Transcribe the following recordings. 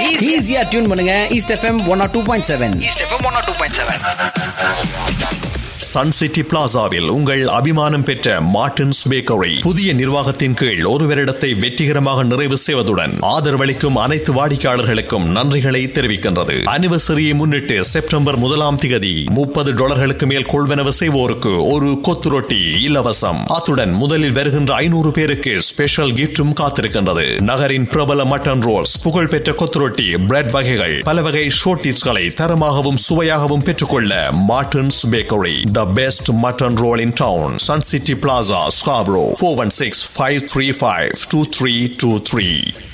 ஈஸியா டியூன் பண்ணுங்க East FM one or two point seven East FM one two point seven Sun City பிளாசாவில் உங்கள் அபிமானம் பெற்ற மார்டின்ஸ் பேக்கரி புதிய நிர்வாகத்தின் கீழ் ஒரு வருடத்தை வெற்றிகரமாக நிறைவு செய்வதுடன் ஆதரவளிக்கும் அனைத்து வாடிக்கையாளர்களுக்கும் நன்றிகளை தெரிவிக்கின்றது அனிவர்சரியை முன்னிட்டு செப்டம்பர் முதலாம் திகதி முப்பது டாலர்களுக்கு மேல் கொள்வனவு செய்வோருக்கு ஒரு கொத்து ரொட்டி இலவசம் அத்துடன் முதலில் வருகின்ற ஐநூறு பேருக்கு ஸ்பெஷல் கிஃப்டும் காத்திருக்கின்றது நகரின் பிரபல மட்டன் ரோல்ஸ் புகழ்பெற்ற கொத்து ரொட்டி பிரெட் வகைகள் பல வகை ஷோர்டிஸ்களை தரமாகவும் சுவையாகவும் பெற்றுக்கொள்ள Martins bakery the best mutton roll in town Sun City Plaza Scarborough four one six five three five two three two three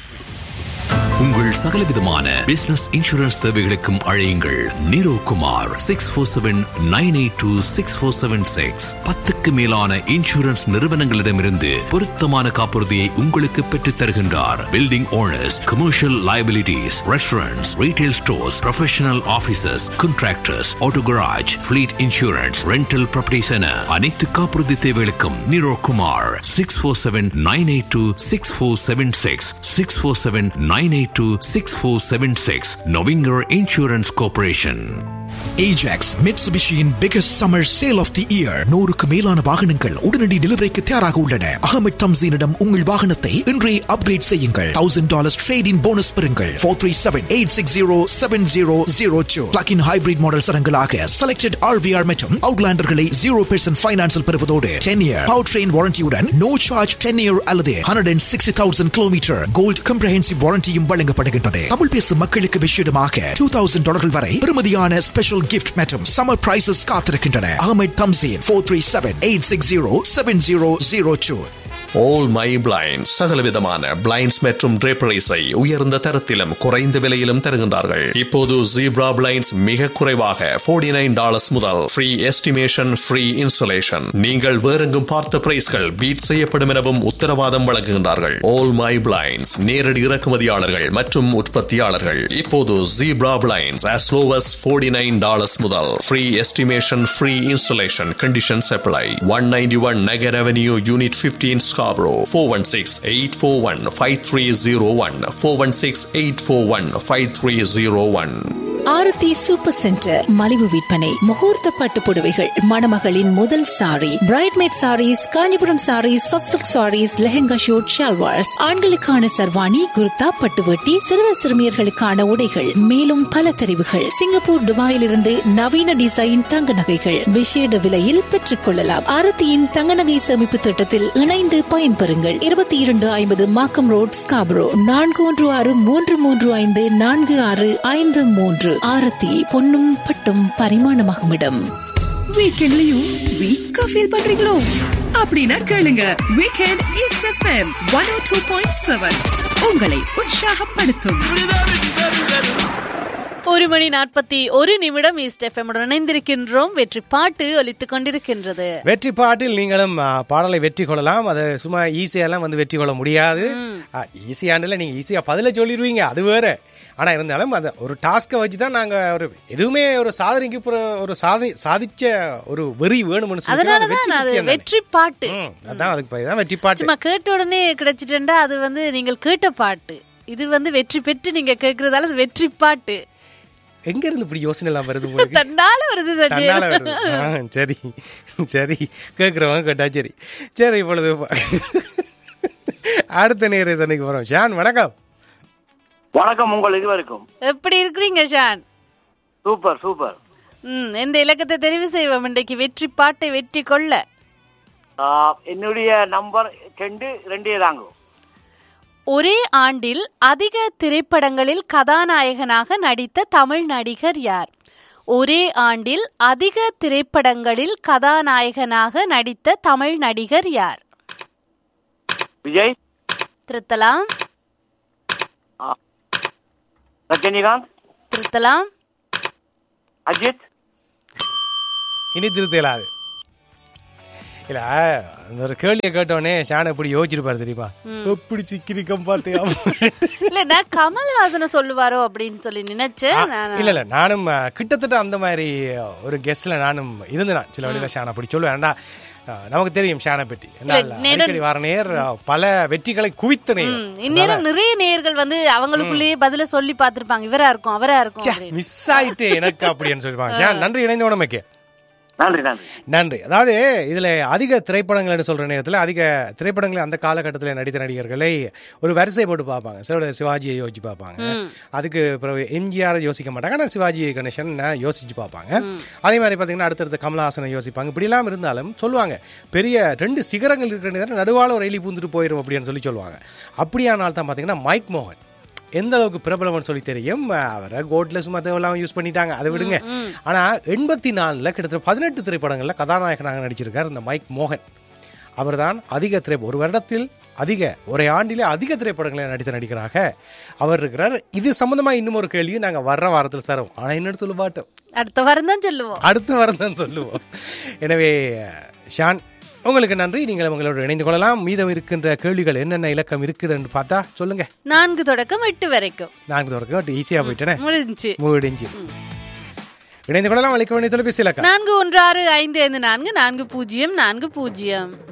உங்கள் சகலவிதமான பிசினஸ் இன்சூரன்ஸ் தேவைகளுக்கும் அழையுங்கள் Niro Kumar six four seven nine eight two six four seven six பத்துக்கு மேலான insurance நிறுவனங்களிடமிருந்து பொருத்தமான காப்புறுதியை உங்களுக்கு பெற்றுத் தருகின்றார் building owners commercial liabilities restaurants retail stores professional offices contractors auto garage fleet insurance rental properties என அனைத்து காப்புறுதி தேவைகளுக்கும் Niro Kumar six four seven nine eight two six four seven six six four seven nine eight two six four seven six நவிங்கர் insurance corporation Ajax Mitsubishiயின் biggest summer sale of the year நூறுக்கு மேலான வாகனங்கள் உடனடி டெலிவரிக்கு தயாராக உள்ளன அகமது தம்சீனிடம் உங்கள் வாகனத்தை இன்றே அப்கிரேட் செய்யுங்கள் thousand dollars trade in bonus பெறுங்கள் four three seven eight six zero seven zero zero two plug in hybrid model சரங்களாக செலக்டட் ஆர்விஆர் மற்றும் அவுட்லாண்டர்களை ஜீரோ பெர்சன்ட் ஃபைனான்சில் பெறுவதோடு டென் இயர் பவர் ட்ரெயின் வாரண்டியுடன் நோ சார்ஜ் டென் இயர் அல்லது hundred and sixty thousand kilometre gold comprehensive வாரண்டியும் வழங்கப்படுகின்றது தமிழ் பேசும் மக்களுக்கு விஷயமாக டூ தௌசண்ட் டாலர்கள் வரை பெறுமதியான ஸ்பெஷல் கிஃப்ட் மற்றும் சம்மர் பிரைசஸ் காத்திருக்கின்றன Ahamed Thamseen four three seven eight six zero seven zero zero two all my blind சகலவிதமான பிளைண்ட்ஸ் மற்றும் draperies-ஐ உயர்ந்த தரத்திலும் குறைந்த விலையிலும் தருகின்றார்கள் இப்போது ஜீப்ரா பிளைண்ட்ஸ் மிக குறைவாக 49 நைன் டாலர்ஸ் முதல் ஃப்ரீ எஸ்டிமேஷன் ஃப்ரீ இன்சுலேஷன் நீங்கள் வேறெங்கும் பார்த்த பிரைஸ்கள் பீட் செய்யப்படும் எனவும் உத்தரவாதம் வழங்குகின்றார்கள் ஆல் மை பிளைண்ட்ஸ் நேரடி இறக்குமதியாளர்கள் மற்றும் உற்பத்தியாளர்கள் இப்போது zebra blinds as low as 49 nine dollars முதல் free estimation free insulation conditions apply one ninety one Nugget Avenue unit 15 Scarborough 416-841-5301 416-841-5301 Aarthi super centre மலிவு விற்பனை முகூர்த்த பட்டு புடவைகள் மணமகளின் முதல் sari bridesmaid saris Kanchipuram saris soft saris lehenga suit shalwars ஆண்களுக்கான சர்வாணி குர்தா பட்டுவட்டி சிறுவர் சிறுமியர்களுக்கான உடைகள் மேலும் பல தெரிவுகள் சிங்கப்பூர் துபாயிலிருந்து நவீன டிசைன் தங்க நகைகள் விசேட விலையில் பெற்றுக் கொள்ளலாம் ஆரத்தியின் தங்க நகை சேமிப்பு திட்டத்தில் இணைந்து பயன்பெறுங்கள் இருபத்தி இரண்டு ஐம்பது மாக்கம் ரோட் ஸ்காபரோ நான்கு ஒன்று ஆறு மூன்று மூன்று ஐந்து நான்கு ஆறு ஐந்து மூன்று ஆரத்தி பொன்னும் பட்டும் பரிமாணமாகும் இடம் வீக்கெண்ட்லயும் வீக்கா ஃபீல் பண்றீங்களோ அப்படின்னா கேளுங்க weekend East FM one O two point seven உங்களை உற்சாகப்படுத்தும் ஒரு மணி நாற்பத்தி ஒரு நிமிடம் ஈஸ்ட் எஃப்எம் இணைந்திருக்கின்றோம் வெற்றி பாட்டு ஒலித்துக் கொண்டிருக்கின்றது வெற்றி பாட்டில் நீங்களும் ஆ, பாடலை வெற்றி கொள்ளலாம் அது சும்மா ஈஸியாலாம் வந்து வெற்றி கொள்ள முடியாது ஈஸியாண்டில் நீங்கள் ஈஸியாக பதில சொல்லிடுவீங்க அது வேற ஆனால் இருந்தாலும் அது ஒரு டாஸ்க்கை வச்சு தான் நாங்கள் ஒரு எதுவுமே ஒரு சாதனைக்கு புற- ஒரு சாதி சாதிச்ச ஒரு வெறி வேணும்னு சொல்லி அது வெற்றி அதனாலதான் அது முக்கியம் தானே. வெற்றி பாட்டு ம், அதான் அதுக்கு பேர் தான் வெற்றி பாட்டு சும்மா கேட்ட உடனே கிடைச்சிட்டா அது வந்து நீங்கள் கேட்ட பாட்டு இது வந்து வெற்றி பெற்று நீங்க கேட்கறதால அது வெற்றி பாட்டு எங்க இருந்து இப்படி யோசனை எல்லாம் வருது உங்களுக்கு தன்னால வருது சஞ்சய் தன்னால வருது ஆ, சரி சரி கேட்குறவங்க கேட்டா சரி சரி இப்பொழுது அடுத்த நேரை சந்திக்க போறோம் ஷான் வணக்கம் வணக்கம் உங்கள் இதுவரைக்கும் எப்படி இருக்கிறீங்க ஷான் சூப்பர் சூப்பர் ம் எந்த இலக்கத்தை தெரிவு செய்வோம் இன்றைக்கு வெற்றி பாட்டை வெற்றி கொள்ள ஆ, என்னுடைய நம்பர் ரெண்டு ரெண்டே தாங்க ஒரே ஆண்டில் அதிக திரைப்படங்களில் கதாநாயகனாக நடித்த தமிழ் நடிகர் யார் ஒரே ஆண்டில் அதிக திரைப்படங்களில் கதாநாயகனாக நடித்த தமிழ் நடிகர் யார் விஜய் திருத்தலாம் ரஜினிகாந்த் திருத்தலாம் அஜித் இனி திருத்தலாது இல்ல அந்த ஒரு கேள்வியை கேட்டோடனே ஷான் எப்படி யோசிச்சிருப்பாரு தெரியுமா எப்படி சிக்கிரிக்கம் பார்த்தியா இல்ல நான் கமல்ஹாசனை சொல்லுவாரோ அப்படின்னு சொல்லி நினைச்சேன் நான் இல்ல இல்ல நானும் அஹ், கிட்டத்தட்ட அந்த மாதிரி ஒரு கெஸ்ட்ல நானும் இருந்தேன் சில வழியில ஷான் அப்படி சொல்லுவேன் ஏன்டா ஆ, நமக்கு தெரியும் ஷானை பற்றி என்னால் நேரம்- அடிக்கடி வர நேர் ஆ, பல வெற்றிகளை குவித்த நேர் ம், இந்நேரம் நிறைய நேயர்கள் வந்து அவங்களுக்குள்ளேயே பதில சொல்லி பார்த்திருப்பாங்க இவரா இருக்கும் அவரா இருக்கும் அப்படின்னு. மிஸ் ஆயிட்டு எனக்கு அப்படின்னு சொல்லிப்பாங்க ஷான் நன்றி இணைந்த உடமைக்கு நன்றி நன்றி நன்றி அதாவது இதுல அதிக திரைப்படங்கள்னு சொல்ற நேரத்தில் அதிக திரைப்படங்களை அந்த காலகட்டத்தில் நடித்த நடிகர்களை ஒரு வரிசை போட்டு பார்ப்பாங்க சில சிவாஜியை யோசிச்சு பார்ப்பாங்க அதுக்கு பிறகு எம்ஜிஆர் யோசிக்க மாட்டாங்க ஆனால் சிவாஜி கணேசன் யோசிச்சு பார்ப்பாங்க அதே மாதிரி பார்த்தீங்கன்னா அடுத்தடுத்த கமலஹாசனை யோசிப்பாங்க இப்படிலாம் இருந்தாலும் சொல்லுவாங்க பெரிய ரெண்டு சிகரங்கள் இருக்கிற நேரம் நடுவால ஒரு எலி பூந்துட்டு போயிடும் அப்படின்னு சொல்லி சொல்லுவாங்க அப்படியானால் தான் பார்த்தீங்கன்னா மைக் மோகன் எந்த அளவுக்கு பிரபலம்னு சொல்லி தெரியும் அவரை கோட்ல சும்மா தேவையில்லாம யூஸ் பண்ணிட்டாங்க அதை விடுங்க ஆனா எண்பத்தி நாலுல கிட்டத்தட்ட பதினெட்டு திரைப்படங்கள்ல கதாநாயகனாக நடிச்சிருக்கார் இந்த மைக் மோகன் அவர்தான் அதிக திரை ஒரு வருடத்தில் அதிக ஒரே ஆண்டிலே அதிக திரைப்படங்களை நடித்த நடிகராக அவர் இருக்கிறார் இது சம்பந்தமா இன்னும் ஒரு கேள்வியும் நாங்க வர்ற வாரத்தில் தரோம் ஆனா இன்னொரு சொல்ல மாட்டோம் அடுத்த வாரம் தான் சொல்லுவோம் அடுத்த வாரம் தான் சொல்லுவோம் எனவே ஷான் உங்களுக்கு நன்றி நீங்கள் உங்களோட இணைந்து கொள்ளலாம் மீதம் இருக்கின்ற கேள்விகள் என்னென்ன இலக்கம் இருக்குதுன்னு பார்த்தா சொல்லுங்க நான்கு தொடக்கம் எட்டு வரைக்கும் நான்கு வரைக்கும் ஈஸியா போயிட்டேனே முடிஞ்சு முடிஞ்சு இணைந்து கொள்ளலாம் அழைக்க வேண்டிய தொலைபேசி இலக்கம் நான்கு ஒன்று ஆறு ஐந்து ஐந்து நான்கு நான்கு பூஜ்ஜியம் நான்கு பூஜ்ஜியம்